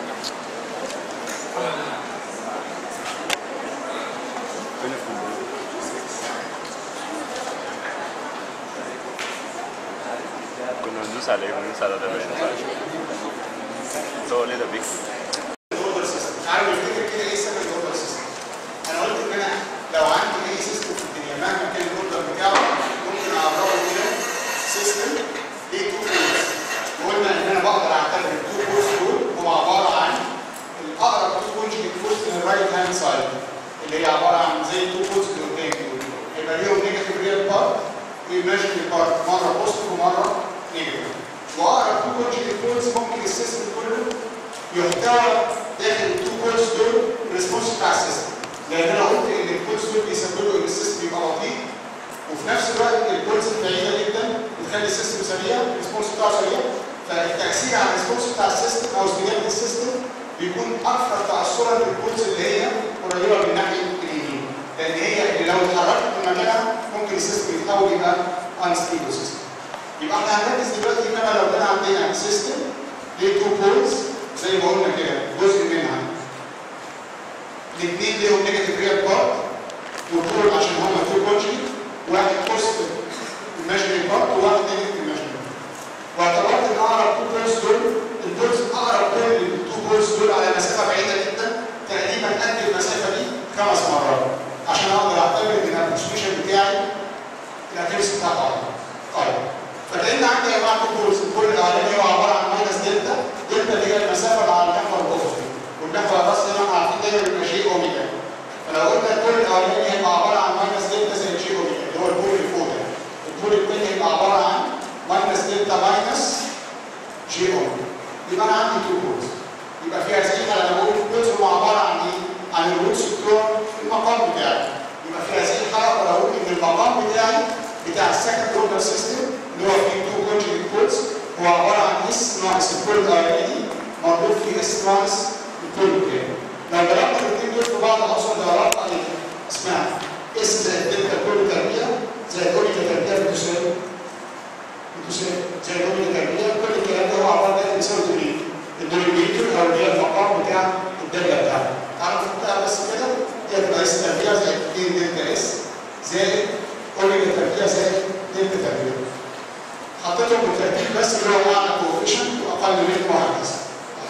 فين الكمبيوتر؟ كنا بندوس على ايه؟ بندوس على ده باين صح؟ بس هو ليه ده بيكسب؟ الاوردر سيستم عارف الفكره كده ايه سبب الاوردر سيستم انا قلت ان انا لو عندي اي سيستم في الدنيا مهما كان الاوردر بتاعه ممكن اعرفه كده سيستم ليه تو بولز وقلنا ان انا بقدر اعتبر التو بولز دول هو عباره عن الاقرب تو كونجكت فورس من الرايت هاند سايد اللي هي عباره عن زي التو بولز اللي قدام دول يبقى ليهم نيجاتيف ريال بارت وايماجينري بارت مره بوزيتيف ومره نيجاتيف واقرب تو كونجكت فورس ممكن السيستم كله يحتوى داخل التو بولز دول الريسبونس بتاع السيستم لان انا قلت ان البولز دول بيسببوا ان السيستم يبقى بطيء وفي نفس الوقت البولز البعيده جدا بتخلي السيستم سريع الريسبونس بتاعه سريع فالتاثير على الريسبونس بتاع السيستم او استجابه السيستم بيكون اكثر تاثرا بالبولز اللي هي قريبه من ناحيه اليمين لان هي اللي لو اتحركت من مكانها ممكن السيستم يتحول يبقى انستيبل سيستم يبقى احنا هنركز دلوقتي انما لو كان عندنا سيستم ليه تو بولز زي ما قلنا كده جزء منها الاثنين ليهم نيجاتيف ريال بارت والبول عشان هما تو كونجي واحد بوزيتيف ايماجينري بارت وواحد نيجاتيف ايماجينري واعتبرت ان اقرب تو بولز دول البولز اقرب بول للتو بولز دول على مسافه بعيده جدا تقريبا قد المسافه دي خمس مرات عشان اقدر اعتبر ان الابروكسيميشن بتاعي الاكيرسي بتاعته عالي. طيب فكان عندي يا جماعه تو بولز البول الاولاني هو عباره عن ماينس دلتا دلتا اللي هي المسافه اللي على المحور الافقي والمحور الراسي هنا عارفين دايما بيبقى شيء اوميجا فلو قلنا البول الاولاني هيبقى عباره عن ماينس دلتا زي الشيء اوميجا اللي هو البول اللي فوق ده البول الثاني هيبقى عباره عن ماينس دلتا ماينس جي اوميجا يبقى انا عندي تو بولز يبقى فيها زي ما انا بقول البولز هم عباره عن ايه؟ عن الروتس بتوع المقام بتاعي يبقى فيها زي الحلقه ولا اقول ان المقام بتاعي بتاع السكند اوردر سيستم اللي هو فيه تو كونجكت بولز هو عباره عن اس ناقص البول الاولاني مربوط في اس ناقص البول الثاني لو ضربنا الاثنين دول في بعض اوصل لعلاقه ايه؟ اسمها اس زائد دلتا كل تربيع زائد اوميجا تربيع بتساوي بتساوي زائد اوميجا تربيع كل الكلام ده هو عباره عن بيساوي دولين الدوليميتر او اللي هي المقام بتاع الداله بتاعنا تعالوا نحطها بس كده دي هتبقى اس تربيع زائد 2 دلتا اس زائد اوميجا تربيع زائد دلتا تربيع حطيتهم بالترتيب بس اللي هو اعلى كوفيشنت واقل منه وهكذا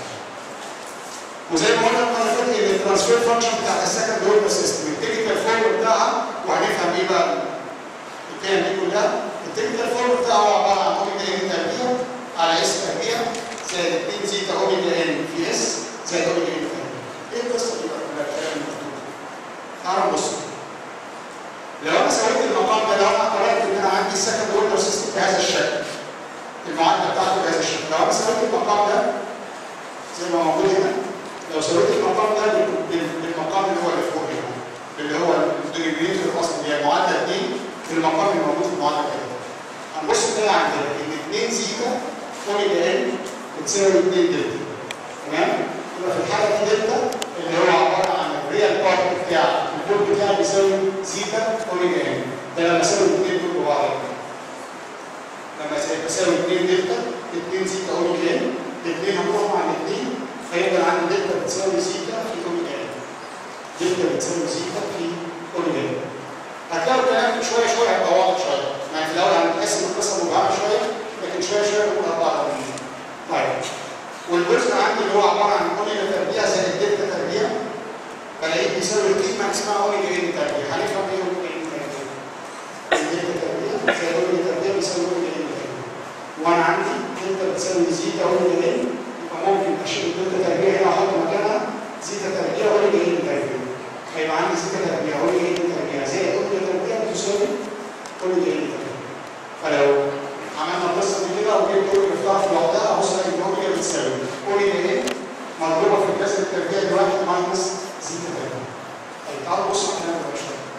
وزي ما قلنا المره اللي فاتت ان الترانسفير فانكشن بتاعت السكند اوردر سيستم التكنيكال فورم بتاعها وهنفهم ايه بقى الكلام دي كلها التكنيكال فورم بتاعه هو عباره عن اوميجا ان تربيع على اس تربيع زائد 2 زيتا اوميجا ان في اس زائد اوميجا ان تربيع ايه القصه دي بقى كلها الكلام المكتوب تعالوا نبص لو انا سويت المقام ده لو انا قررت ان انا عندي السكند اوردر سيستم بهذا الشكل المعادله بتاعته بهذا الشكل لو انا سويت المقام ده زي ما موجود هنا لو سويت المقام ده بال- بال- بالمقام اللي هو اللي فوق هنا اللي هو الدينيميتر الاصلي اللي هي معادله 2 بالمقام اللي موجود في المعادله كده هنبص كده عندنا ان 2 زيتا اوميجا ان بتساوي 2 دلتا تمام يبقى في الحاله دي دلتا اللي هو عباره عن الريال بارت بتاع البول بتاعي بيساوي زيتا اوميجا ان ده لما اساوي الاثنين دول ببعض لما بساوي 2 دلتا 2 زيتا اوميجا ان الاثنين هنروح مع الاثنين فيبقى عندي دلتا بتساوي زيتا في اوميجا ان دلتا بتساوي زيتا في اوميجا ان هتلاقوا الكلام شويه شويه هيبقى واضح شويه يعني في الاول هنقسم القصه مبهمه شويه لكن شويه شويه نقول اربعه تمرين طيب والجزء عندي اللي هو عباره عن اوميجا تربيع زائد دلتا تربيع بلاقيه بيساوي القيمه اسمها اوميجا ان تربيع هنفهم ايه اوميجا ان تربيع دلتا تربيع زائد اوميجا تربيع بيساوي اوميجا ان تربيع وانا عندي دلتا بتساوي زيتا اوميجا ان يبقى ممكن اشيل الدلتا تربيع هنا واحط مكانها زيتا تربيع اوميجا ان تربيع هيبقى عندي زيتا تربيع اوميجا ان تربيع زائد اوميجا تربيع بتساوي اوميجا ان تربيع فلو عملنا القصه دي كده وجبت اوميجا بتاعها في لوحدها ابص الاقي ان اوميجا بتساوي اوميجا ان مضروبه في الجذر التربيعي لواحد ماينس زيتا تربيع طيب تعالوا بصوا على الكلام ده شويه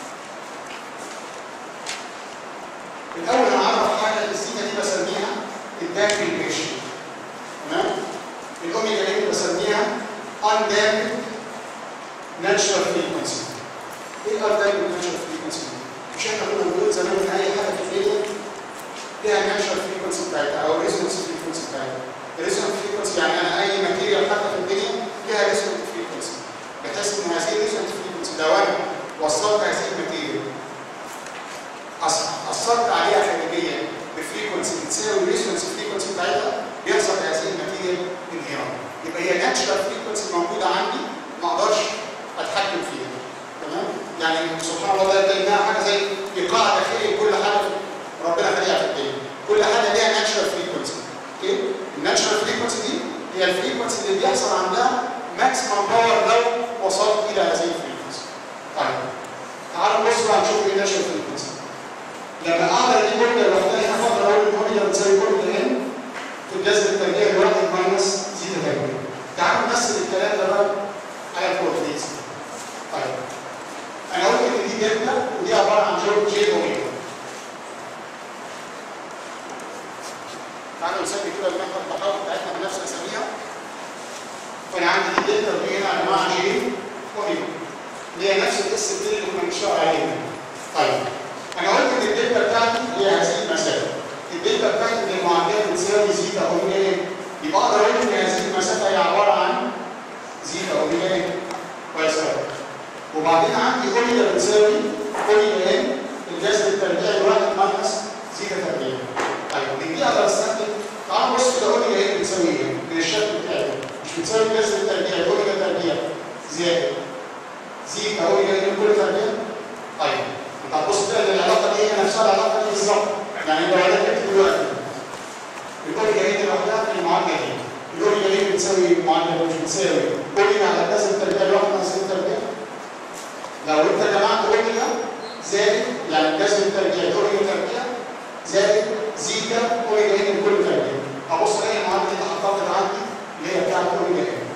الاول هنعرف حاجه الزيتا دي بسميها الدامبنج ريشيو تمام الاوميجا ان بسميها undamped natural frequency ايه undamped natural frequency مش احنا كنا بنقول زمان ان اي حاجه في الدنيا فيها natural frequency بتاعتها او resonance frequency بتاعتها الريزونانس frequency يعني انا اي ماتيريال حتى في الدنيا ناتشرال فريكونسي موجوده عندي ما اقدرش اتحكم فيها تمام يعني سبحان الله ده كانها حاجه زي ايقاع داخلي لكل حاجه ربنا خلقها في الدنيا كل حاجه ليها ناتشرال فريكونسي اوكي الناتشرال فريكونسي دي هي الفريكونسي اللي بيحصل عندها ماكسيمم باور لو وصلت الى هذه الفريكونسي طيب تعالوا نبص بقى نشوف ايه الناتشرال فريكونسي لما اعمل دي كل لوحدها هنا اقدر اقول ان اوميجا بتساوي كل ان في الجذر التربيعي الواحد ماينس زيتا تربيع تعالوا نمثل الكلام ده بقى على الكورتيز طيب انا قلت ان دي دلتا ودي عباره عن جو جي اوميجا تعالوا نسمي كده المحور التحول بتاعتنا بنفس اساميها فانا عندي دي دلتا ودي هنا يا جماعه جي اوميجا اللي هي نفس الاس دي اللي كنا بنشتغل عليها طيب انا قلت ان الدلتا بتاعتي هي هذه المسافه الدلتا بتاعتي من المعادلات بتساوي زيتا اوميجا ايه يبقى اقدر اقول ان هذه المسافه هي عباره عن زيتا اوميجا ايه كويس قوي وبعدين عندي اوميجا بتساوي اوميجا ان الجذر التربيعي الواحد ماينس زيتا تربيع طيب من دي اقدر استخدم تعال نبص كده اوميجا ان بتساوي ايه من الشكل بتاعي مش بتساوي الجذر التربيعي اوميجا تربيع زائد زيتا اوميجا ان كل تربيع طيب انت هتبص تلاقي ان العلاقه دي هي نفسها العلاقه دي بالظبط يعني لو انا كتبت دلوقتي الاوميجا ان لوحدها في المعادله دي الاوميجا ان بتساوي المعادله مش بتساوي اوميجا على الجذر التربيعي الواحد ماينس زيتا تربيع لو انت جمعت اوميجا زائد يعني الجذر التربيعي اوميجا تربيع زائد زيتا اوميجا ان كل تربيع ابص الاقي المعادله اللي حطيتها عندي اللي هي بتاعت اوميجا ان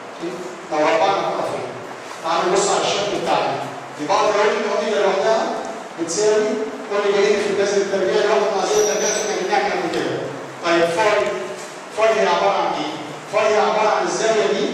لو ربعنا الطرفين تعالوا نبص على الشكل بتاعنا يبقى اقدر اقول ان اوميجا لوحدها بتساوي اوميجا ان في الجذر التربيعي الواحد مع زيتا تربيع احنا بنعمل قبل كده طيب فاي فاي هي عباره عن ايه؟ فاي هي عباره عن الزاويه دي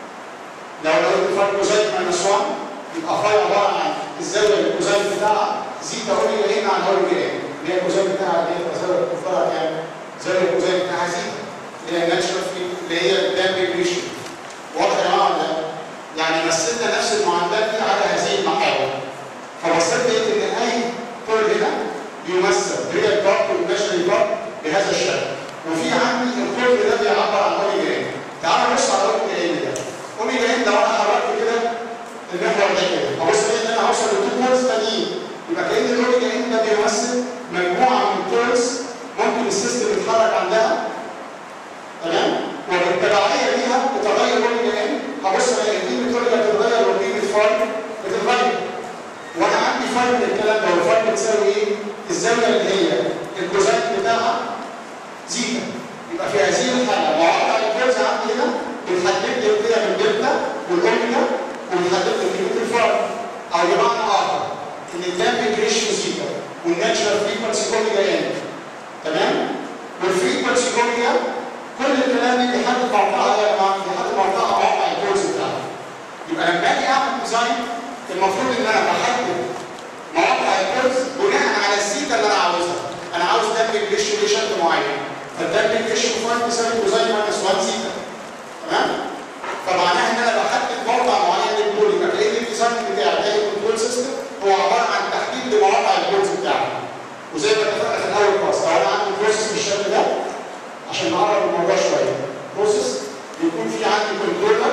لو لقيت فاي كوزين ماينس 1 يبقى فاي عباره عن الزاويه اللي الكوزين بتاعها زيتا اوميجا ان على اوميجا ان اللي هي الكوزين بتاعها اللي هي زاويه الكفاره كام؟ زاويه الكوزين بتاعها زيتا اللي هي الناتشرال اللي هي دامبنج ريشيو واضح يا جماعه ولا يعني مثلنا نفس المعادلات دي على هذه المحاور فبصيت لقيت ان اي كل هنا بيمثل ريال بارت وايماجينري بارت بهذا الشكل وفي عندي الكل ده بيعبر عن اوميجا ان تعالوا نبص على اوميجا ان ده اوميجا ان لو انا حركت كده المحور ده كده ابص الاقي ان انا هوصل لتو بولز تانيين يبقى كان الاوميجا ان ده بيمثل مجموعه من البولز ممكن السيستم يتحرك عندها تمام وبالتبعيه ليها تتغير اوميجا ان هبص الاقي قيمه اوميجا بتتغير وقيمه فاي بتتغير وانا عندي فاي من الكلام ده والفاي بتساوي ايه؟ الزاويه اللي هي الكوزين بتاعها زيتا يبقى في هذه الحاله مواقع الكوز عندي هنا بتحدد لي قيم الدلتا والاوميجا وبتحدد لي قيمه الفاي او بمعنى اخر ان الدامبنج ريشيو زيتا والناتشرال فريكونسي اوميجا ان تمام؟ والفريكونسي اوميجا كل الكلام ده بيحدد موقعها يا جماعه بيحدد موقعها موقع الكورس بتاعها يبقى لما اجي اعمل ديزاين المفروض ان انا بحدد مواقع الكورس بناء على الزيتا اللي انا عاوزها انا عاوز دمج ريشيو بشكل معين فالدمج ريشيو فايف بيساوي كوزين ماينس 1 زيتا تمام فمعناها ان انا بحدد موقع معين للبول يبقى كأن الديزاين بتاعي بتاعي الكنترول سيستم هو عباره عن تحديد لمواقع الكورس بتاعي وزي ما اتفقنا في الاول كلاس لو انا عندي بروسيس بالشكل ده عشان نقرب الموضوع شويه بروسيس بيكون في عندي كنترولر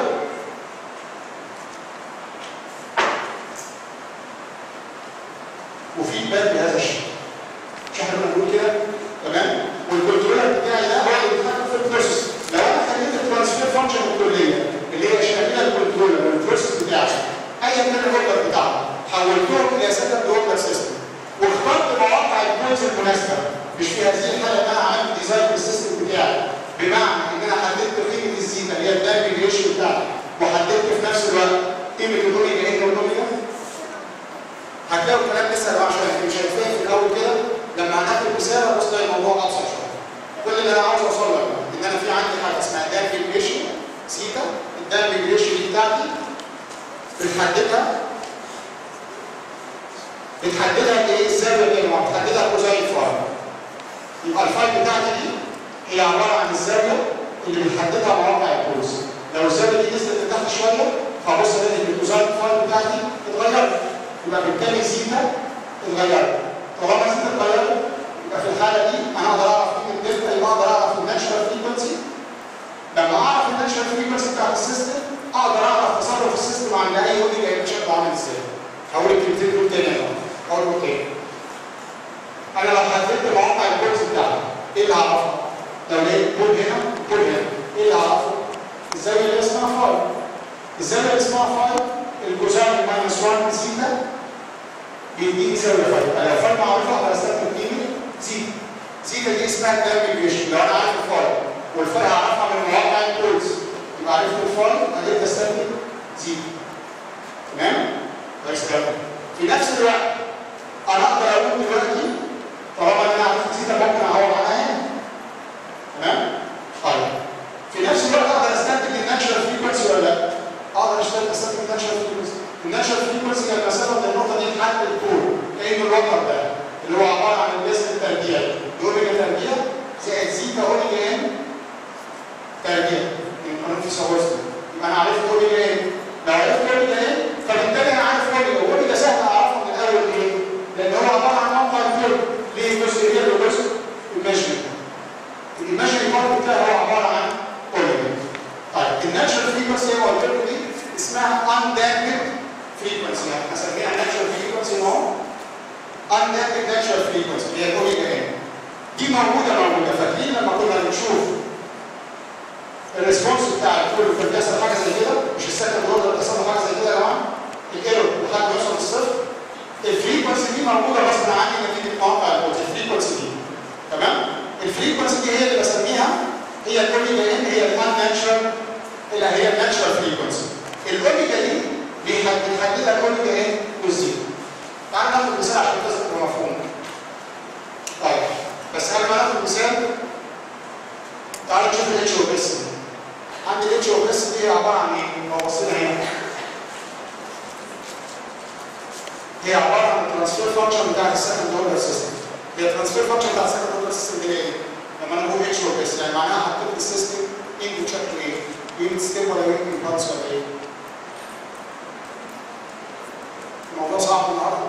وفي باب بهذا الشكل مش احنا بنقول كده تمام والكنترولر بتاعي ده هو اللي بيتحكم في البروسيس لو انا خليت الترانسفير فانكشن الكليه اللي هي شامله الكنترولر والبروسيس بتاعي ايا كان الاوردر بتاعها حولتهم الى سكند اوردر سيستم واخترت مواقع الكودز المناسبه مش في هذه الحاله ان انا عملت ديزاين للسيستم بتاعي بمعنى ان انا حددت قيمه الزيتا اللي هي الدامج ريشيو بتاعتي وحددت في نفس الوقت قيمه الاوميجا ان والاوميجا هتلاقوا الكلام لسه يا جماعه شويه مش هيتفهم في الاول كده لما هناخد مثال هبص تلاقي الموضوع ابسط شويه كل اللي انا عاوز اوصل له ان انا في عندي حاجه اسمها دامج ريشيو زيتا الدامج ريشيو دي بتاعتي بنحددها بتحددها ايه الزاويه دي يا جماعه بتحددها كوزين فاي يبقى الفاي بتاعتي دي هي عباره عن الزاويه اللي بنحددها مواقع الكوز لو الزاويه دي نزلت لتحت شويه فبص الاقي ان الكوزين فاي بتاعتي اتغيرت يبقى بالتالي زيتا اتغيرت طالما زيتا اتغيرت يبقى في الحاله دي انا اقدر اعرف قيمه دلتا يبقى اقدر اعرف الناتشرال فريكونسي لما اعرف الناتشرال الناتشرال فريكونسي بتاعت السيستم اقدر اعرف تصرف السيستم عند اي اوميجا يبقى شكله عامل ازاي هقول الكلمتين دول تاني اهو هقول تاني انا لو حددت مواقع الكورس بتاعي ايه اللي هعرفه؟ لو لقيت بول هنا بول هنا ايه اللي هعرفه؟ الزاويه اللي اسمها فاي الزاويه اللي اسمها فاي الكوزين ماينس 1 زيتا بيديني زاويه فاي انا لو فاي معروفه اقدر استخدم قيمه زيتا زيتا دي اسمها الدامبيجيشن لو انا عارف الفاي والفاي هعرفها من مواقع الكورس يبقى عرفت الفاي قدرت استخدم زيتا تمام؟ كويس كده في نفس الوقت انا اقدر اقول دلوقتي طالما انا عرفت زيتا ممكن اعوض عنها هنا تمام؟ طيب في نفس الوقت اقدر استنتج الناتشرال فريكونسي ولا لا؟ اقدر اشتغل استنتج الناتشرال فريكونسي الناتشرال فريكونسي هي المسافه من النقطه دي لحد الطول كأن الوتر ده اللي هو عباره عن الجسم التربيعي الاوميجا تربيع زائد زيتا اوميجا ان تربيع من قانون فيثاغورس يبقى انا عرفت اوميجا ان لو عرفت اوميجا ان فبالتالي انا عارف اوميجا واوميجا سهل اعرفه من الاول ليه؟ لان هو عباره عن موقع الكل ليه جزء ريال وجزء ايماجينري الايماجينري بارت بتاعي هو عباره عن اوميجا طيب الناتشرال فريكونسي هو قلت لكم دي اسمها اندامبد فريكونسي يعني هسميها ناتشرال فريكونسي اهو اندامبد ناتشرال فريكونسي اللي هي الاوميجا ان دي موجوده موجوده فاكرين لما كنا بنشوف الريسبونس بتاع الكل كان بيحصل حاجه زي كده مش السكند اوردر بيحصل له حاجه زي كده يا جماعه الايرور لحد ما يوصل للصفر الفريكونسي دي موجوده غصب عني نتيجه مواقع الكود الفريكونسي دي تمام الفريكونسي دي هي اللي بسميها هي الاوميجا ان هي الان ناتشرال اللي هي الناتشرال فريكونسي الاوميجا دي بيحددها الاوميجا ان والزيرو تعال ناخد مثال عشان تبقى مفهوم طيب بس قبل ما ناخد مثال تعالوا نشوف الاتش او اس دي عندي الاتش او اس دي عباره عن ايه؟ لو بصينا هنا هي عباره عن الترانسفير فانكشن بتاعت السكند اوردر سيستم هي الترانسفير فانكشن بتاعت السكند اوردر سيستم دي ايه؟ لما انا بقول اتش او اس يعني معناها حطيت السيستم انتو شكل ايه؟ يونت ستيب ولا يونت امبالس ولا ايه؟ الموضوع صعب النهارده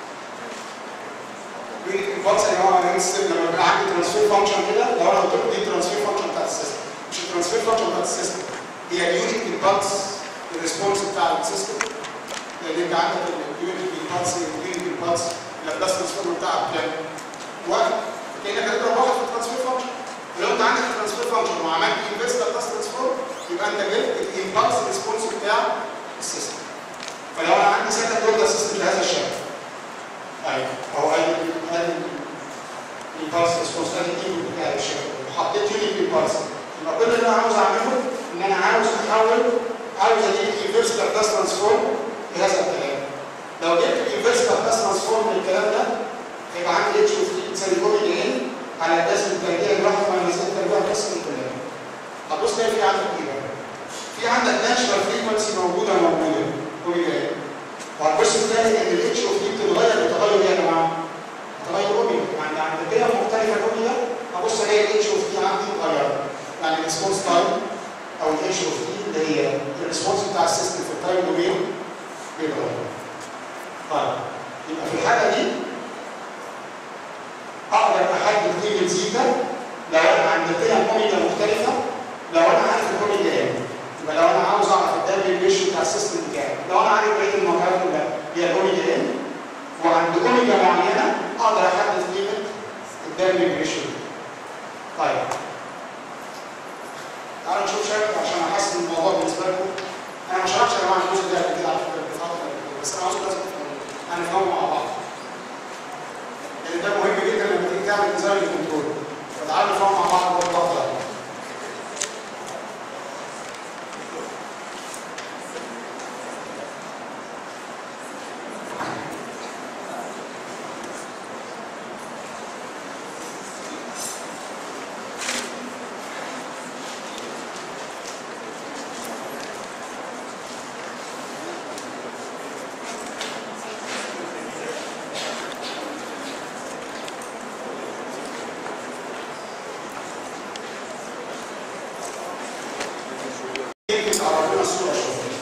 يونت امبالس يا جماعه يونت ستيب لما يبقى عندي ترانسفير فانكشن كده لو انا قلت لكم دي الترانسفير فانكشن بتاعت السيستم مش الترانسفير فانكشن بتاعت السيستم هي اليونت امبالس الريسبونس بتاع السيستم لان انت عندك اليونت امبالس اليونت امبالس اللابلاس ترانسفورم بتاعك كام؟ واحد كانك هتضرب واحد في الترانسفير فانكشن لو انت عندك الترانسفير فانكشن وعملت انفيرس لابلاس ترانسفورم يبقى انت جبت الامبالس ريسبونس بتاع السيستم فلو انا عندي سكند اوردر سيستم بهذا الشكل ايوه اهو ادي ادي الامبالس ريسبونس ادي الانبوت بتاعي بالشكل وحطيت يونت امبالس يبقى كل اللي انا عاوز اعمله ان انا عاوز احول عاوز اجيب الانفيرس لابلاس ترانسفورم بهذا الكلام لو جبت الانفيرس لابلاس ترانسفورم بالكلام ده هيبقى عندي اتش اوف تي تساوي اوميجا ان على الجذر التربيع الواحد ماينس التربيع بس كلها هتبص تلاقي في عندك ايه بقى؟ في عندك ناتشرال فريكونسي موجوده موجوده اوميجا ان وهتبص تلاقي ان الاتش اوف تي بتتغير بتغير ايه يا جماعه؟ تغير اوميجا يعني عند قيم مختلفه اوميجا هبص الاقي الاتش اوف تي عندي اتغير يعني الريسبونس تايم او الاتش اوف تي اللي هي الريسبونس بتاع السيستم في التايم دومين بيتغير. طيب يبقى في الحاله دي اقدر احدد قيمه زيتا لو انا عند قيم اوميجا مختلفه لو انا عارف الاوميجا ان يبقى لو انا عاوز اعرف الدبليو ريشيو بتاع السيستم بتاعي لو انا عارف بقيه المقاييس كلها هي الاوميجا ان وعند اوميجا معينه اقدر احدد قيمه الدبليو ريشيو طيب تعالوا نشوف شكل عشان احسن الموضوع بالنسبه لكم انا ما شرحتش يا جماعه الجزء ده قبل كده على فكره بس انا عاوز لازم هنفهمه مع بعض لان ده مهم جدا لما تيجي تعمل نظام الكنترول فتعالوا نفهم مع بعض برضه افضل يمكن تعرض لنا الصوره شويه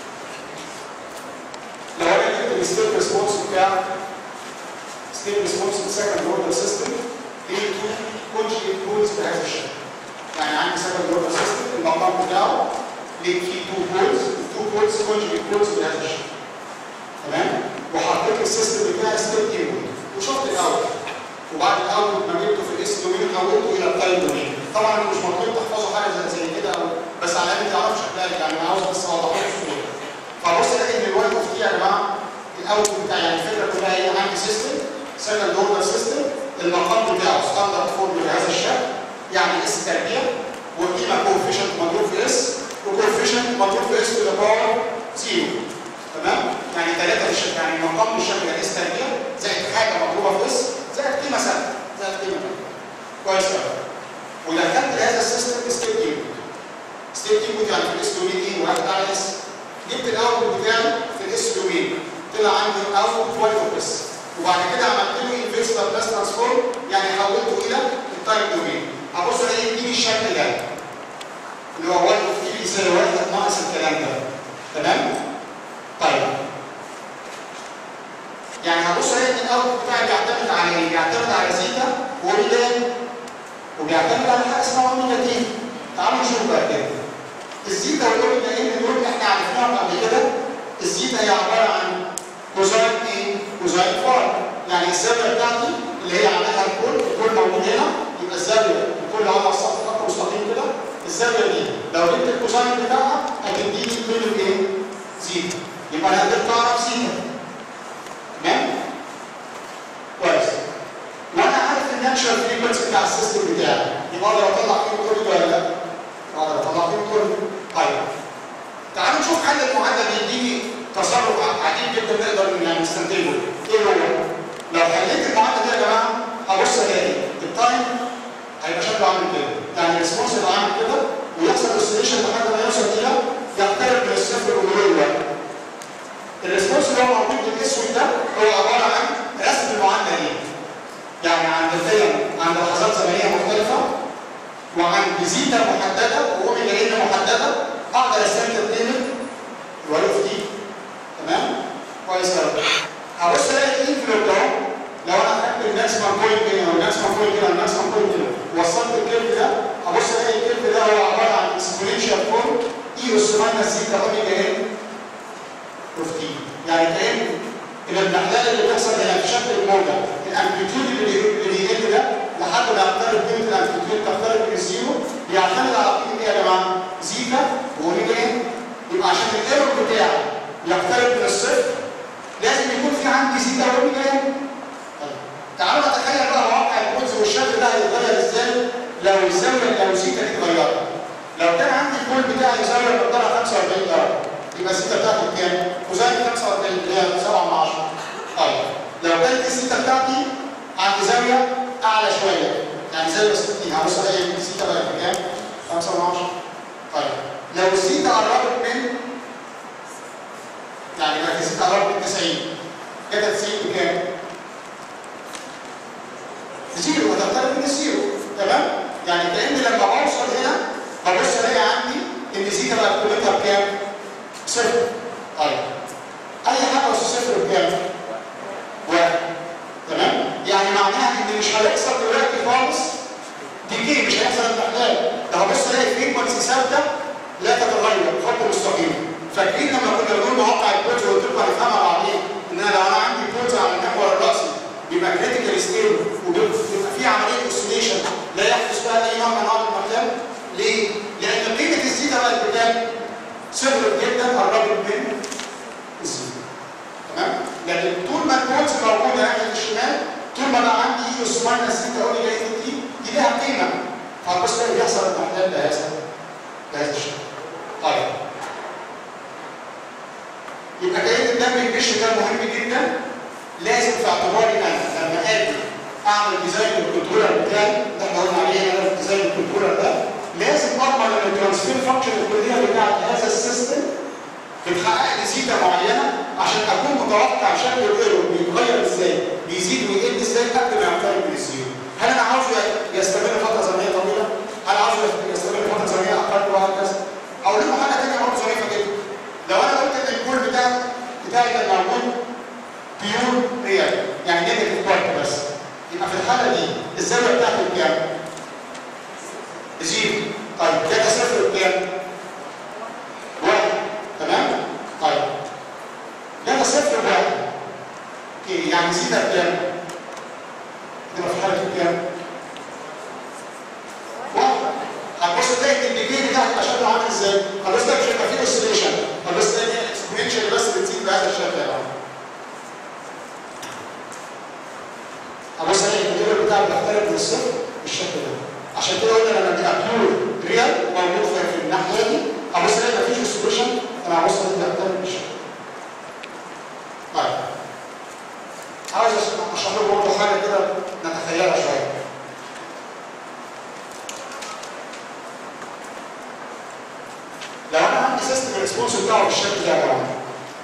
لو انا جبت الستيب ريسبونس بتاع ستيب ريسبونس سكند اوردر سيستم ليه تو كونجيت رولز بهذا الشكل يعني عندي سكند اوردر سيستم المقام بتاعه ليه في تو بولز التو بولز كونجوجيت بولز بهذا الشكل تمام وحطيت السيستم بتاعي ستيت انبوت وشفت الاوت وبعد الاوت ما جبته في الاس دومين حولته الى التايم دومين طبعا مش مطلوب تحفظوا حاجه زي زي كده او بس على الاقل تعرفوا شكلها يعني انا عاوز بس اوضح لكم الصوره فبص الاقي ان الواي اوف تي يا جماعه الاوت بتاعي يعني الفكره كلها هي عندي سيستم سكند اوردر سيستم المقام بتاعه ستاندرد فورم بهذا الشكل يعني اس تربيع والقيمه كوفيشنت مضروب في اس وكوفيشنت مضروب في اس تو ذا باور زيرو تمام؟ يعني ثلاثه في الشكل يعني المقام بالشكل ده اس تربيع زائد حاجه مضروبه في اس زائد قيمه ثابته زائد قيمه ثابته كويس قوي ودخلت هذا السيستم ستيت انبوت ستيت انبوت يعني في الاس دومين ايه واحد على اس جبت الاوتبوت بتاعي في الاس دومين طلع عندي الاوتبوت واي اوف اس وبعد كده عملت له انفيرس لابلاس ترانسفورم يعني حولته الى التايم دومين هبص الاقي يديني الشكل ده اللي هو واي اوف تي بيساوي واحد ناقص الكلام ده تمام؟ طيب يعني هبص الاقي ان الاوتبوت بتاعي بيعتمد على ايه؟ بيعتمد على زيتا وميلان وبيعتمد على حاجه اسمها اوميجا تي تعالوا نشوف بقى كده الزيتا والاوميجا ان دول احنا عرفناهم قبل كده الزيتا هي عباره عن كوزاين ايه؟ كوزاين فاي يعني الزاويه بتاعتي اللي هي عاملها الكل الكل موجود هنا يبقى الزاويه الكل على السطح خط مستقيم كده الزاويه دي لو جبت الكوزاين بتاعها هتديني قيمه ايه؟ زيتا يبقى انا قدرت اعرف زيتا تمام؟ كويس وانا عارف الناتشرال فريكونسي بتاع السيستم بتاعي يبقى اقدر اطلع فيه كل ولا لا؟ اقدر اطلع فيه كل طيب تعالوا نشوف حل المعادله بيديني تصرف عجيب جدا نقدر يعني نستنتجه ايه هو؟ لو حليت المعادله دي يا جماعه هبص الاقي التايم هيبقى شكله عامل كده يعني الريسبونس يبقى عامل كده ويحصل اوسيليشن لحد ما يوصل الى يقترب من الصفر ومرور الوقت الريسبونس اللي هو موجود الاسود ده هو عباره عن رسم المعادله دي يعني عند القيم عند لحظات زمنيه مختلفه وعند زيتا محدده واوميجا ان محدده اقدر استنتج قيمه الواي اوف تي تمام؟ كويس قوي هبص الاقي الانفلوب ده لو انا خدت الماكسيمم بوينت هنا والماكسيمم بوينت هنا والماكسيمم بوينت هنا وصلت الكيرف ده هبص الاقي الكيرف ده هو عباره عن اكسبوننشال فورم اي اس ماينس زيتا اوميجا ان اوف تي يعني كان ان الاحلال اللي بتحصل هنا في شكل الموجه الامبليتيود اللي اللي بيقل ده لحد ما يقترب قيمه الامبليتيود تقترب من الزيرو بيعتمد على قيمه ايه يا جماعه؟ زيتا واوميجا ان يبقى عشان الايرور بتاعي يقترب من الصفر لازم يكون في عندي زيتا واوميجا ان طيب تعالوا نتخيل بقى مواقع البولز والشكل ده هيتغير ازاي لو الزاويه لو زيتا دي اتغيرت لو كان عندي البول بتاعي زاويه مقدارها 45 درجه يبقى الزيتا بتاعتي بكام؟ كوزين 45 اللي هي 7 من 10 طيب لو كانت الزيتا بتاعتي عند زاويه اعلى شويه يعني زاويه 60 هبص الاقي الزيتا بقت بكام؟ 5 من 10 طيب لو الزيتا قربت من يعني بقت الزيتا قربت من 90 كده 90 بكام؟ زيرو هتقترب من الزيرو تمام؟ يعني كأن لما بوصل هنا ببص الاقي عندي ان زيتا بقت قيمتها بكام؟ صفر طيب اي حاجه اس صفر بكام؟ واحد تمام؟ يعني معناها ان مش هيحصل دلوقتي خالص ديكي مش هيحصل انتقال ده هبص الاقي فريكونسي ثابته لا تتغير خط مستقيم فاكرين لما كنا بنقول مواقع البولز وقلت لكم هنفهمها بعدين ان انا لو انا عندي بولز على المحور الراسي بيبقى كريتيكال ستيبل وبيبقى في عمليه اوسيليشن لا يحدث فيها اي نوع من انواع المقام ليه؟ لان قيمه الزيتا بقت بكام؟ صفر جدا قربت من الزيرو تمام؟ لكن طول ما البولز موجوده ناحيه الشمال طول ما بقى عندي اي اس ماينس زيتا اوميجا اي تي دي لها قيمه فهتبص تلاقي بيحصل الاحلال بهذا بهذا الشكل. طيب يبقى كأن الدم الجيش ده مهم جدا لازم في اعتباري انا لما اجي اعمل ديزاين الكنترولر بتاعي ده احنا قلنا عليه انا ديزاين الكنترولر ده لازم اضمن ان الترانسفير فانكشن الكليه بتاعت هذا السيستم بتحقق لي زيتا معينه عشان اكون متوقع شكل الايرور بيتغير ازاي بيزيد ويقل ازاي قبل ما يقترب من الزيرو هل انا عاوزه يستمر فتره زمنيه طويله؟ هل عاوزه يستمر فتره زمنيه اقل وهكذا؟ اقول لكم حاجه ثانيه برضه ظريفه جدا لو انا قلت ان الكول بتاعي بتاعي كان موجود بيور ريال يعني نيجاتيف بارت بس يبقى في الحاله دي الزاويه بتاعتي بكام؟ زيرو طيب كده صفر بكام؟ الزيتا بكام؟ تبقى في الحاله دي بكام؟ واحد هتبص تلاقي ان الديجري بتاعك يبقى شكله عامل ازاي؟ هتبص تلاقي مش هيبقى فيه اوسيليشن هتبص تلاقي ان الاكسبوننشال بس بتزيد بهذا الشكل يا جماعه هبص الاقي الديجري بتاعك بيختلف من الصفر بالشكل ده عشان كده قلنا لما بيبقى بيور ريال موجود في في الناحيه دي هبص الاقي مفيش اوسيليشن انا هبص الاقي بيختلف بالشكل ده طيب عاوز اشرح لكم برضه حاجه كده نتخيلها شويه لو انا عندي سيستم الريسبونس بتاعه بالشكل ده يا جماعه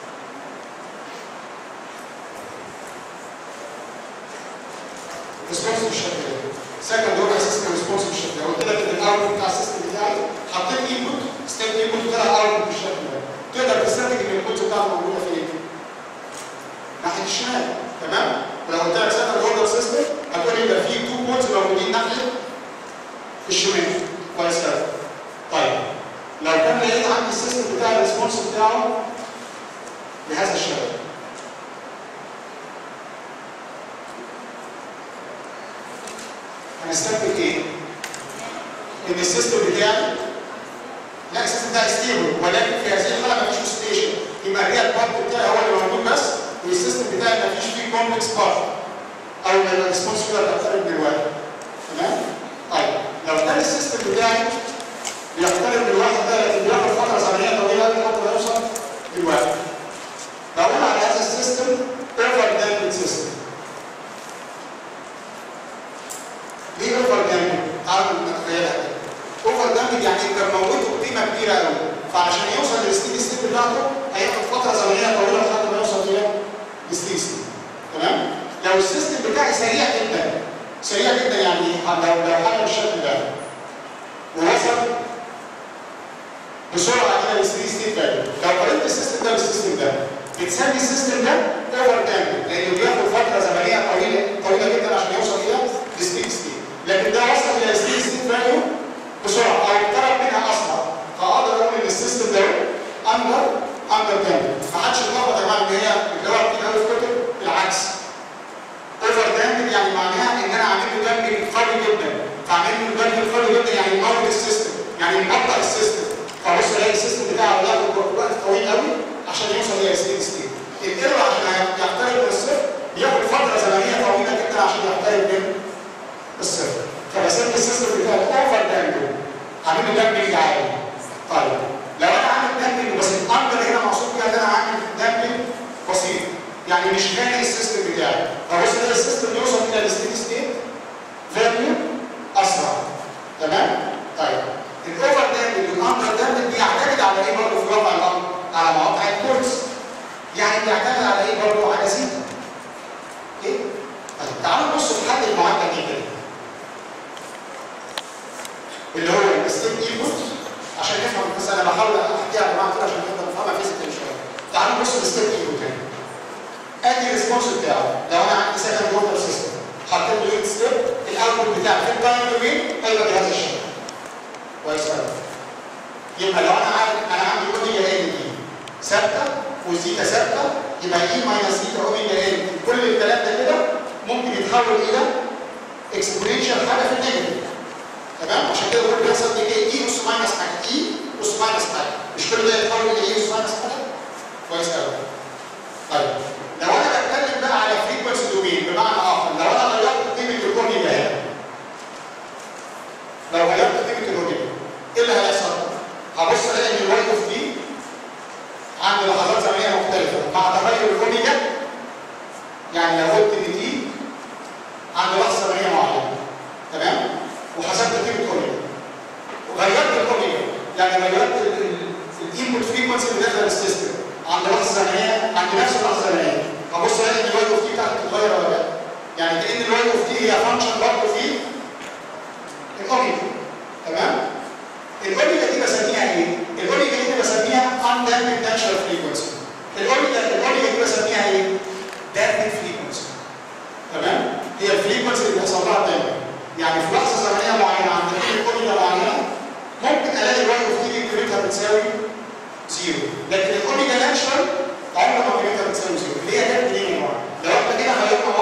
ريسبونس بالشكل ده سكند اورder سيستم ريسبونس بالشكل ده قلت لك ان الاوتبوت بتاع السيستم بتاعي حطيت انبوت ستيب انبوت طلع اوتبوت بالشكل ده تقدر تستنتج ان الانبوت بتاعته موجوده فين؟ ناحيه الشمال تمام؟ ولو قلت لك سكند اوردر سيستم هتقول لي ده في تو بوتس موجودين ناحيه الشمال كويس قوي طيب لو كان لقيت عندي السيستم بتاع الريسبونس بتاعه بهذا الشكل هنستنتج ايه؟ ان السيستم بتاعي لا السيستم بتاعي ستيبل ولكن في هذه الحاله مفيش اوسيليشن يبقى الريال بارت بتاعي هو اللي موجود بس والسيستم بتاعي مفيش فيه كومبلكس بارت او ان الريسبونس كده بتختلف من الواحد تمام؟ طيب لو كان السيستم بتاعي بيختلف من الواحد ده لكن بياخد فتره زمنيه طويله لحد ما يوصل للواحد بقول على هذا السيستم اوفر دامبد سيستم ليه اوفر دامبد؟ تعالوا نتخيلها كده اوفر دامبد يعني انت موته بقيمه كبيره قوي فعشان يوصل للستيدي ستيت بتاعته هياخد فتره زمنيه طويله لحد ما يوصل الى الستيدي ستيت تمام؟ لو السيستم بتاعي سريع جدا سريع جدا يعني لو لو حاجه بالشكل ده ووصل بسرعه كده للستيدي ستيت فاليو لو قارنت السيستم ده بالسيستم ده بتسمي السيستم ده اوفر دامبد لانه بياخد فتره زمنيه طويله طويله جدا عشان يوصل الى الستيدي ستيت لكن ده وصل الى الستيدي ستيت فاليو بسرعه او اقترب منها اسرع فاقدر اقول ان السيستم ده اندر اندر دامبد ما حدش يتلخبط يا جماعه ان هي بتدور كتير قوي في كتب بالعكس اوفر دامبد يعني معناها ان انا عامل له دامبد قوي جدا فعامل له دامبد قوي جدا يعني مموت السيستم يعني مقطع السيستم فبص الاقي السيستم بتاعه ياخد وقت طويل قوي عشان يوصل الى ستيدي ستيت الايرور عشان يقترب من الصفر بياخد فتره زمنيه طويله جدا عشان يقترب من الصفر فبسمي السيستم بتاعي اوفر دامبد عامل له دامبنج عالي طيب لو انا عامل دامبنج بسيط اندر هنا مقصود بيها ان انا عامل دامبنج بسيط يعني مش خانق السيستم بتاعي فبص الاقي السيستم يوصل الى الستيدي ستيت فاليو اسرع تمام؟ طيب الاوفر دامبنج والاندر دامبنج بيعتمد على ايه برضه في واقع الامر؟ على مواقع الكورس يعني بيعتمد على ايه برضه؟ على زيتا ايه؟ طيب تعالوا نبص لحد المعادله دي كده اللي هو الستيب ايبوت عشان نفهم بس انا بحاول احكيها يا جماعه كده عشان نقدر نفهمها فيزيكال شويه تعالوا نبص للستيب ايبوت هنا ادي الريسبونس بتاعه لو انا عندي سكند اوردر سيستم حطيت له يونت ستيب الاوتبوت بتاعي في التايم دومين هيبقى بهذا الشكل كويس قوي يبقى لو انا عارف انا عندي اوميجا ان دي ثابته وزيتا ثابته يبقى اي ماينس زيتا اوميجا ان كل الكلام ده كده ممكن يتحول الى اكسبوننشال حاجه في النيجاتيف تمام عشان كده بقول بيحصل ايه اي اس ماينس حاجه اي اس ماينس حاجه مش كل ده يتحول الى اي اس ماينس حاجه كويس قوي طيب لو انا بتكلم بقى على فريكونسي دومين بمعنى اخر لو انا غيرت قيمه الاوميجا هنا لو غيرت قيمه الاوميجا ايه اللي هيحصل؟ هبص الاقي ان الواي اوف دي عند لحظات زمنيه مختلفه مع تغير الاوميجا يعني لو قلت ان دي عند لحظه زمنيه معينه تمام؟ وحسبت قيمه اوميجا وغيرت الاوميجا يعني غيرت الانبوت فريكونسي اللي داخل السيستم عند لحظه زمنيه عند نفس اللحظه الزمنيه هبص الاقي ان الواي اوف تي بتاعتي بتتغير ولا لا؟ يعني كان الواي اوف تي هي فانكشن برضه في الاوميجا تمام؟ الاوميجا دي بسميها ايه؟ الاوميجا دي بسميها undamped natural frequency الاوميجا الاوميجا دي بسميها ايه؟ damped frequency تمام؟ هي الفريكونسي اللي بيحصل لها دايما يعني في لحظه زمنيه معينه عند قيمه اوميجا معينه ممكن الاقي الواي اوف تي قيمتها بتساوي زيرو لكن الاوميجا ناتشرال عمرها ما قيمتها بتساوي زيرو اللي هي جت منين يا جماعه؟ لو احنا كده غيرنا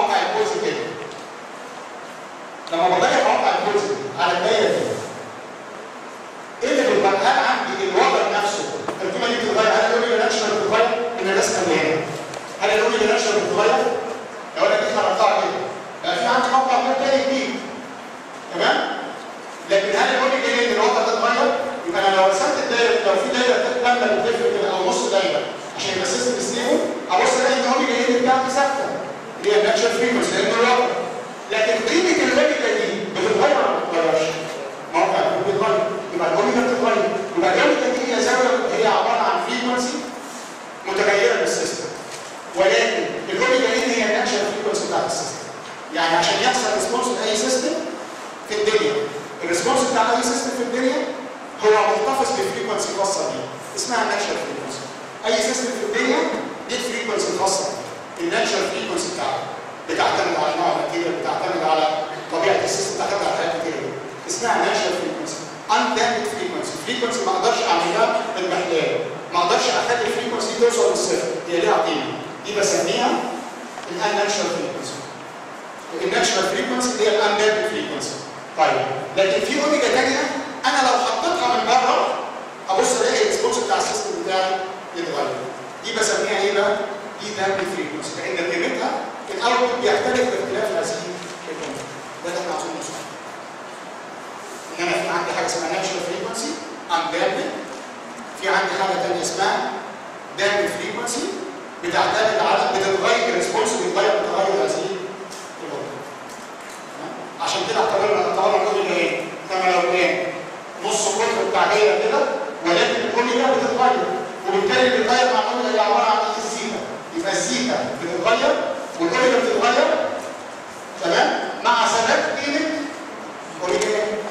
دايره كامله بتلف كده او نص دايره عشان يبقى السيستم ستيبل ابص الاقي ان اوميجا ان بتاعتي ثابته اللي هي الناتشر فريكونسي لانه الواقع لكن قيمه الاوميجا دي بتتغير ولا ما بتتغيرش؟ موقع بتتغير يبقى الاوميجا بتتغير يبقى الاوميجا دي هي زاويه هي عباره عن فريكونسي متغيره بالسيستم ولكن الاوميجا ان هي الناتشر فريكونسي بتاعت السيستم يعني عشان يحصل ريسبونس لاي سيستم في الدنيا الريسبونس بتاع اي سيستم في الدنيا هو محتفظ بفريكونسي خاصه بيه اسمها الناتشر فريكونسي اي سيستم في الدنيا دي الفريكونسي الخاصه بيه الناتشر فريكونسي بتاعته بتعتمد على نوع الماتيريال بتعتمد على طبيعه السيستم بتعتمد على حاجات كتير اسمها ناتشر فريكونسي اندامد فريكونسي فريكونسي ما اقدرش اعملها بالمحلال ما اقدرش اخلي الفريكونسي توصل للصفر هي ليها قيمه دي بسميها الاناتشر فريكونسي الناتشرال فريكونسي هي الاندامد فريكونسي طيب لكن في اوميجا ثانيه انا لو حطيتها من بره ابص الاقي الريسبونس بتاع السيستم بتاعي يتغير دي بسميها ايه بقى؟ دي دامج فريكونسي لان قيمتها الاوتبوت بيختلف باختلاف هذه الاوميجا ده اللي احنا عاوزين نوصل ان انا في عندي حاجه اسمها ناتشرال فريكونسي اندامج في عندي حاجه ثانيه اسمها دامج فريكونسي بتعتمد على بتتغير الريسبونس بيتغير بتغير هذه الاوميجا عشان كده اعتبرنا اعتبرنا الاوميجا ايه؟ كما لو كان نص قطر بتاع دايره كده ولكن الاوميجا بتتغير وبالتالي اللي بيتغير مع الاوميجا هي عباره عن ايه الزيتا يبقى الزيتا بتتغير والاوميجا بتتغير تمام مع ثبات قيمه اوميجا ايه؟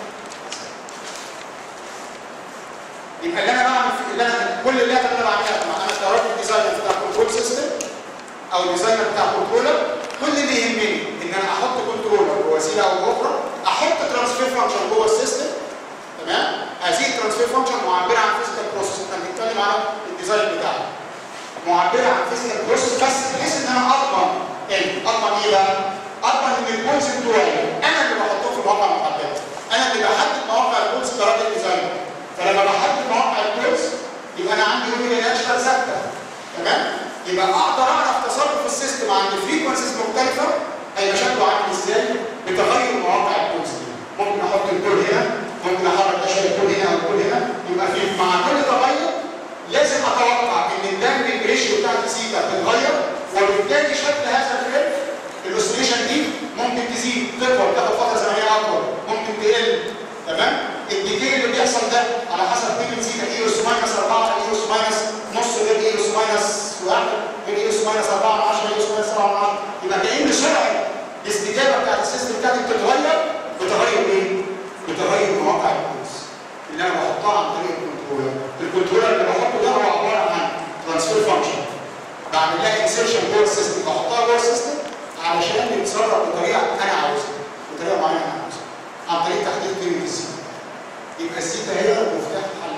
يبقى اللي انا بعمل في اللي انا كل اللي انا بعملها انا كراجل ديزاينر بتاع كنترول سيستم او ديزاينر بتاع كنترولر كل اللي يهمني ان انا احط كنترولر بوسيله او باخرى احط ترانسفير فانكشن جوه السيستم تمام هذه الترانسفير فانكشن معبره عن فيزيكال بروسيس احنا بنتكلم على الديزاين بتاعنا معبره عن فيزيكال بروسيس بس بحيث ان انا اضمن ان اضمن ايه بقى؟ اضمن ان البولز بتوعي انا اللي بحطهم في مواقع محدده انا اللي بحدد مواقع البولز كراجل ديزاينر فلما بحدد مواقع البولز يبقى انا عندي اوميجا ناتشرال ثابته تمام؟ يبقى اقدر اعرف تصرف السيستم عند فريكونسيز مختلفه هيبقى شكله عامل ازاي بتغير مواقع البولز دي ممكن احط البول هنا ممكن احرك اشياء البول هنا او البول هنا يبقى في مع كل تغير لازم اتوقع ان الدامج ريشيو بتاعت السيتا بتتغير وبالتالي شكل هذا الكيرف الاوسيليشن دي ممكن تزيد تكبر تاخد فتره زمنيه اكبر ممكن تقل تمام الديكي اللي بيحصل ده على حسب قيمه سيتا اي اس ماينس 4 اي اس ماينس نص غير اي اس ماينس 1 غير اي اس ماينس 4 من 10 اي اس ماينس 7 من 10 يبقى كان سرعه الاستجابه بتاعت السيستم بتاعتي بتتغير بتغير ايه؟ بتغير مواقع الكورس اللي انا بحطها عن طريق الكنترولر الكنترولر اللي بحطه ده هو عباره عن ترانسفير فانكشن بعمل لها انسيرشن جوه السيستم بحطها جوه السيستم علشان يتصرف بطريقه انا عاوزها بطريقه معينه انا عاوزها عن طريق تحديد قيمه الزيتا يبقى الزيتا هي مفتاح حل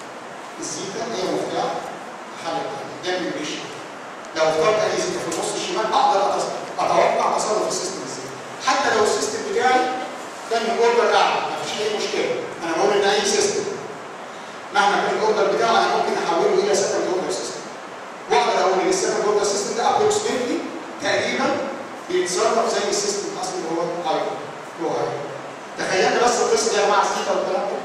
الزيتا هي مفتاح حل ده من الريشيو لو اخترت اي زيتا في النص الشمال اقدر اتوقع تصرف السيستم ازاي حتى لو السيستم بتاعي كان من اوردر اعلى مفيش اي مشكله انا بقول ان اي سيستم مهما كان الاوردر بتاعه انا ممكن احوله الى سكند اوردر سيستم واقدر اقول ان السكند اوردر سيستم ده ابروكسيمتلي تقريبا بيتصرف زي السيستم الاصلي اللي هو هاي هو هاي تخيلنا بس القصه دي يا جماعه سكيتا والكلام ده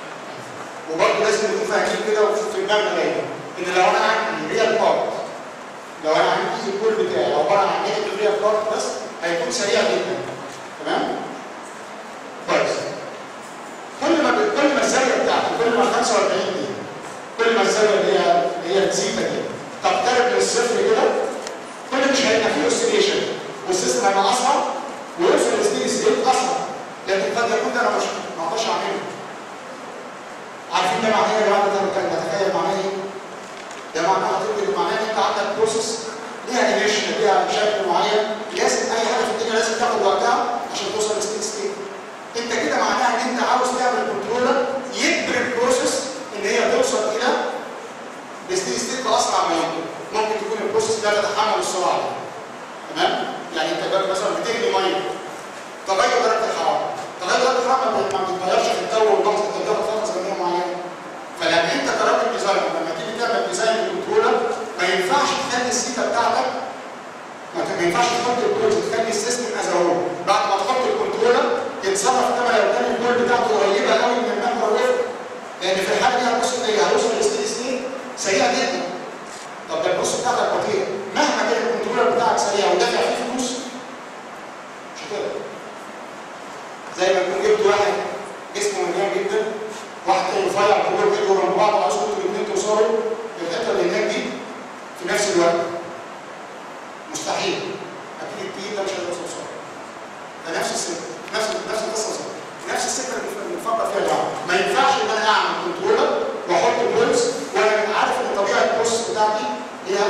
وبرضه لازم نكون فاهمين كده وفي دماغنا دايما ان لو انا عندي ريال بارت لو انا عندي الكور بتاعي عباره عن نيجاتيف ريال بارت بس هيكون سريع جدا تمام؟ كويس كل ما كل ما الزاويه بتاعتي كل ما 45 دي كل ما الزاويه اللي هي اللي هي الزيتا دي تقترب من الصفر كده كل مش هيبقى فيه اوسيليشن والسيستم هيبقى اصعب ويوصل لستيدي ستيت اصعب لكن قد يكون ده انا مش ما اقدرش اعمله عارفين ده معناه ايه يا جماعه ده كان بتخيل معناه ايه؟ ده معناه هتقول معناه ان انت عندك بروسيس ليها انيشن ليها شكل معين لازم اي حاجه في الدنيا لازم تاخد وقتها عشان توصل لستيدي ستيت انت كده معناها ان انت عاوز تعمل كنترولر يجبر البروسيس ان هي توصل الى الستيدي ستيت باسرع ما يمكن ممكن تكون البروسيس لا تتحمل السرعه دي تمام يعني انت جرب مثلا بتغلي ميه تغير درجه الحراره تغير درجه الحراره ما بتتغيرش في الجو والضغط انت بتاخد فتره زمنيه معينه فلما انت كراجل ديزاينر لما تيجي تعمل ديزاين للكنترولر ما ينفعش تخلي السيتا بتاعتك ما ينفعش تحط الكود تخلي السيستم از هو بعد ما تحط الكنترولر يتصرف كما لو كان الكود بتاعته قريبه قوي من المحور ويف لان في الحاله دي هتوصل ايه؟ هتوصل للستيدي ستيت ليها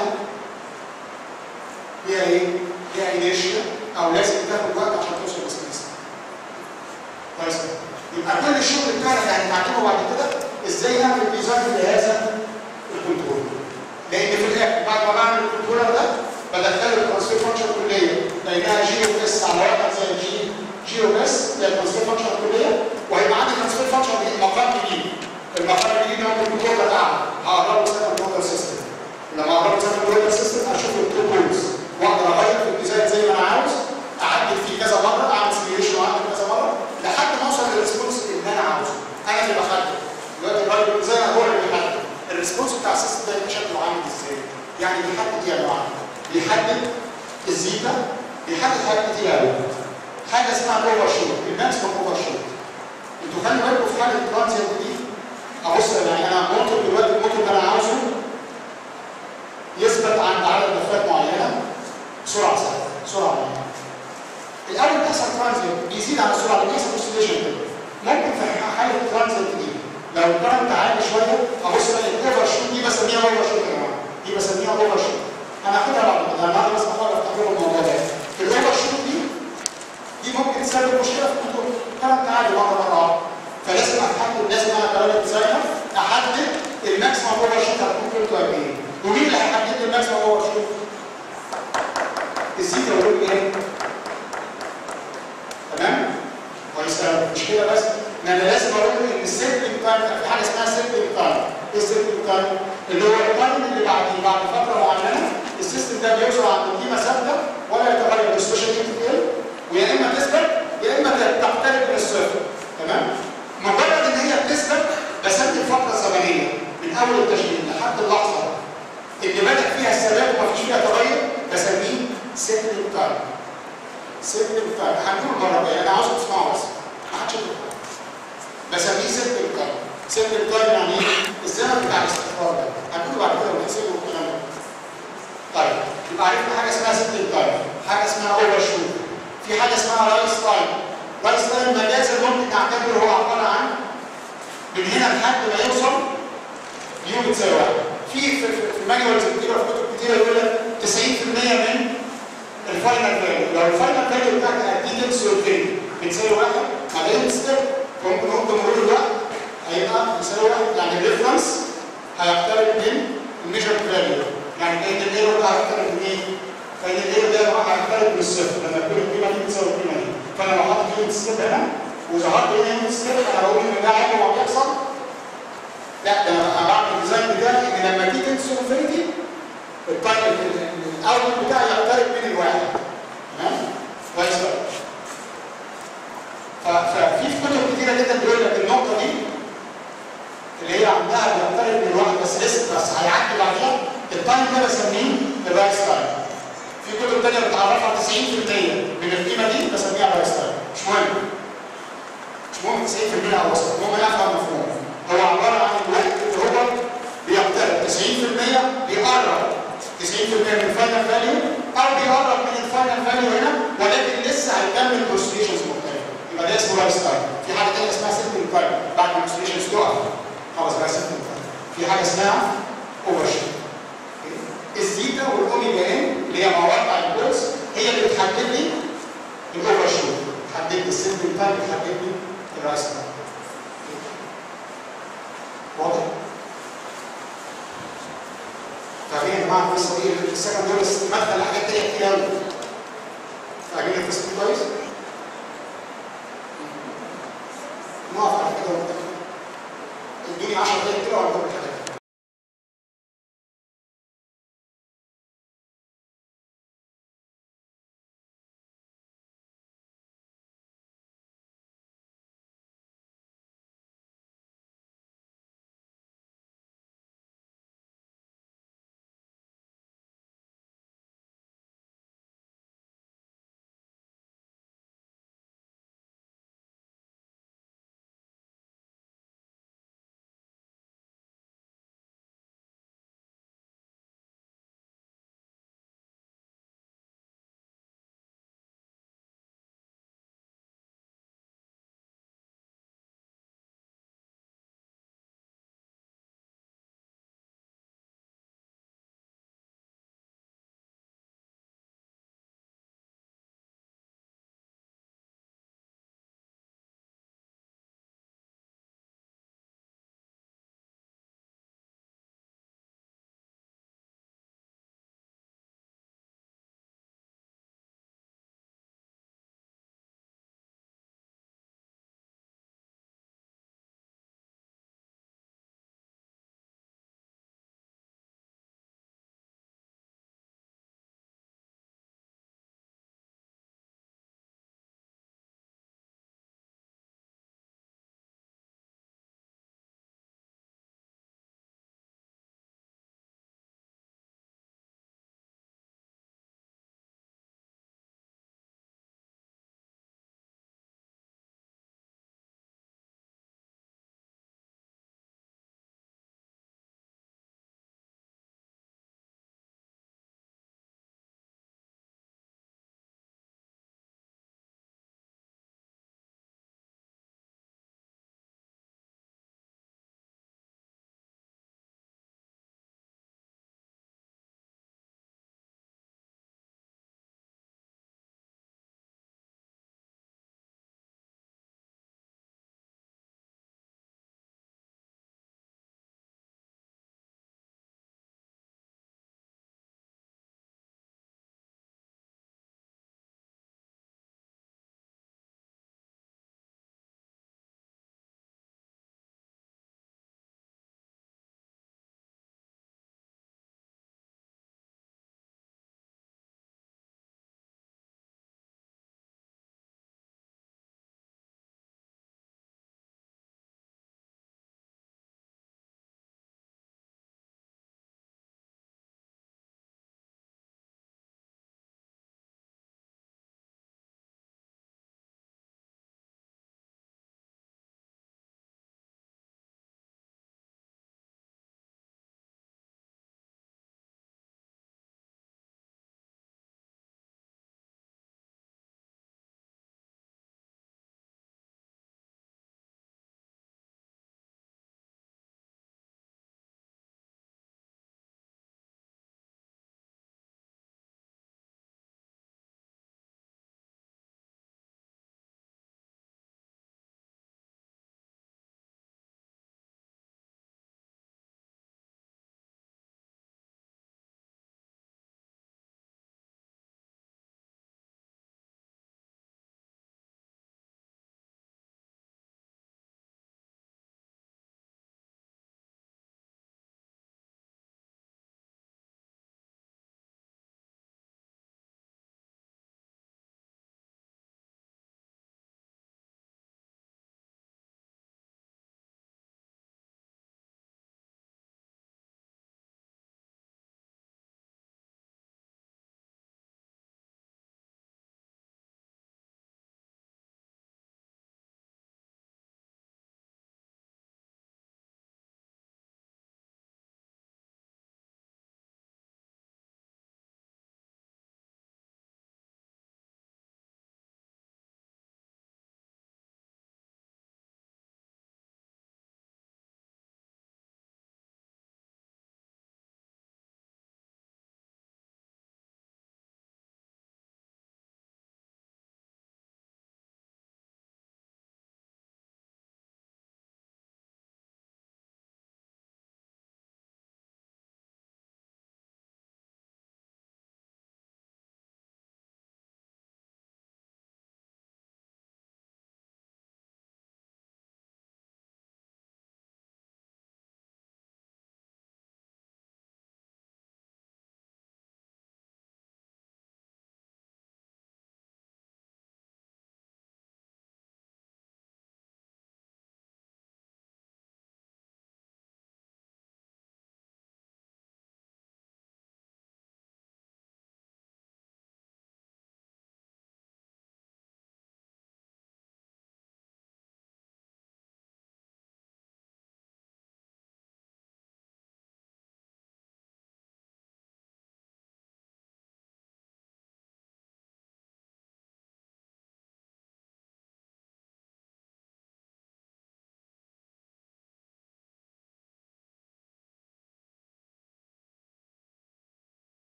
ليها ايه؟ ليها انيرشيا او لازم تاخد وقت عشان توصل للسبيس كويس يبقى كل الشغل بتاعنا اللي هنتعلمه بعد كده ازاي نعمل ديزاين لهذا الكنترول لان في الاخر بعد ما بعمل الكنترولر ده بدخله الترانسفير فانكشن كليه لانها جي او اس على واحد زي جي جي او اس زي الترانسفير فانكشن كليه وهيبقى عندي ترانسفير فانكشن مقام جديد المقام الجديد ده ممكن كنترولر اعلى هقربه سكند اوردر سيستم لما اقربه سكند اوردر سيستم اشوف التو بولز واقدر اغير في الديزاين زي ما انا عاوز اعدل فيه كذا مره اعمل سيميوليشن واعدل كذا مره لحد ما اوصل للريسبونس اللي انا عاوزه انا اللي بحدد دلوقتي الراجل زي ما هو اللي بيحدد الريسبونس بتاع السيستم ده يبقى شكله عامل ازاي يعني بيحدد ايه يا جماعه بيحدد الزيتا بيحدد حاجات كتير قوي حاجه اسمها اوفر شوت الماكسيمم اوفر شوت انتوا خلي بالكم في حاله الترانزيت دي ابص يعني انا ممكن دلوقتي الموتور اللي انا عاوزه يثبت عند عدد لفات معينه بسرعه سهله سرعه معينه الاول بيحصل ترانزيت بيزيد عن السرعه اللي بيحصل اوكسيديشن كده ممكن في حاله الترانزيت دي لو الكرنت عالي شويه ابص الاقي الاوفر شوت دي بسميها اوفر شوت يا جماعه دي بسميها اوفر شوت انا هاخدها بعد كده انا بس بحاول افتح لكم الموضوع ده الاوفر شوت دي دي ممكن تسبب مشكله في الكنترول كرنت عالي مره مره واحده فلازم احدد لازم انا كراجل ديزاينر احدد الماكسيمم اوفر شوت هتكون قيمته قد ايه ومين اللي هيحدد لي الماكسيمم اوفر شوت؟ الزيتا والروج ايه؟ تمام؟ كويس قوي مش كده بس ان انا لازم اقول ان السيركلينج تايم في حاجه اسمها سيركلينج تايم ايه السيركلينج تايم؟ اللي هو التايم اللي بعد بعد فتره معينه السيستم ده بيوصل عند قيمه ثابته ولا يتغير بالسوشيال تقل ويا اما تثبت يا اما تقترب من الصفر تمام؟ مجرد ان هي بتثبت بسمي فتره زمنيه من اول التشغيل لحد اللحظه اللي بدا فيها الثبات ومفيش فيها تغير بسميه سيركلينج تايم سيركلينج تايم هنقول مره جايه انا عاوزكم تسمعوا بس ما حدش يقول بسميه سيركل تايم سيركل تايم يعني ايه؟ الزمن بتاع الاستقرار ده هنقوله بعد كده ونحسبه والكلام ده طيب يبقى عرفنا حاجه اسمها سيركل تايم حاجه اسمها اوفر شوت في حاجه اسمها رايس تايم رايس تايم مجازا ممكن نعتبره هو عباره عن من هنا لحد ما يوصل يوم بتساوي واحد في في في مانيوالز كتيره في كتب كتيره يقول لك 90% من الفاينل فاليو لو الفاينل فاليو بتاعك دي تكسر فين بتساوي واحد بعدين ستيب فممكن ممكن مرور الوقت هيبقى يساوي واحد يعني الريفرنس هيقترب من الميجر فاليو يعني كان الايرور ده هيقترب من ايه؟ كان الايرور ده هيقترب من الصفر لما تكون القيمه دي بتساوي القيمه دي فانا لو حاطط يونت ستيب هنا وظهرت هنا يونت ستيب انا بقول ان ده عيب هو بيحصل لا ده انا بعمل الديزاين بتاعي ان لما تيجي تنسوا انفينيتي التايم الاوتبوت بتاعي يقترب من الواحد تمام؟ كويس بقى ففي كتب كتيره جدا بيقول لك النقطه دي اللي هي عندها بيقترب من الواحد بس لسه بس هيعدي بعدها التايم ده بسميه الرايس تايم. في كتب تانيه بتعرفها 90% من القيمه دي بسميها رايس تايم مش مهم. مش مهم 90% او وسط المهم افهم مفهوم. هو عباره عن الوقت اللي هو بيقترب 90% بيقرب 90% من الفاينل فاليو او بيقرب من الفاينل فاليو هنا ولكن لسه هيكمل بروسيشنز مختلفه. يبقى ده اسمه رايس تايم في حاجه ثانيه اسمها سيتنج تايم بعد ما الاكسلريشنز تقف خلاص بقى سيتنج تايم في حاجه اسمها اوفر شوت الزيتا والاوميجا ان اللي هي مواقع البولز هي اللي بتحدد لي الاوفر شوت بتحدد لي السيتنج تايم بتحدد لي الرايس تايم واضح؟ فاهمين يا جماعه القصه دي في السكند دول مدخل لحاجات تانيه كتير قوي فاهمين القصه دي كويس؟ نقف على كده ادوني 10 دقايق كده ولا